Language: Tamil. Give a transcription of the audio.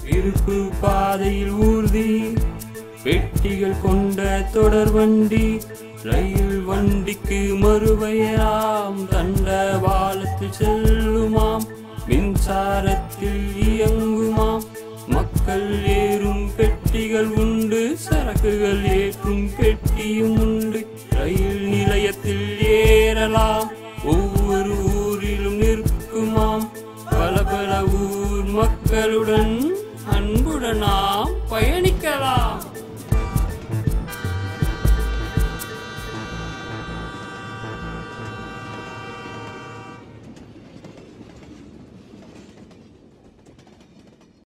இருப்பு பாதையில் ஊர்தி பெட்டிகள் கொண்ட தொடர் வண்டி ரயில் வண்டிக்கு மறுபெயராம் தண்டவாளத்தில் செல்லுமாம் மின்சாரத்தில் இயங்குமாம் மக்கள் ஏறும் பெட்டிகள் உண்டு சரக்குகள் ஏற்றும் பெட்டியும் உண்டு ரயில் நிலையத்தில் ஏறலாம் ஒவ்வொரு ஊரிலும் நிற்குமாம் பல பல ஊர் மக்களுடன் அன்புடன் நாம் பயணிக்கலாம்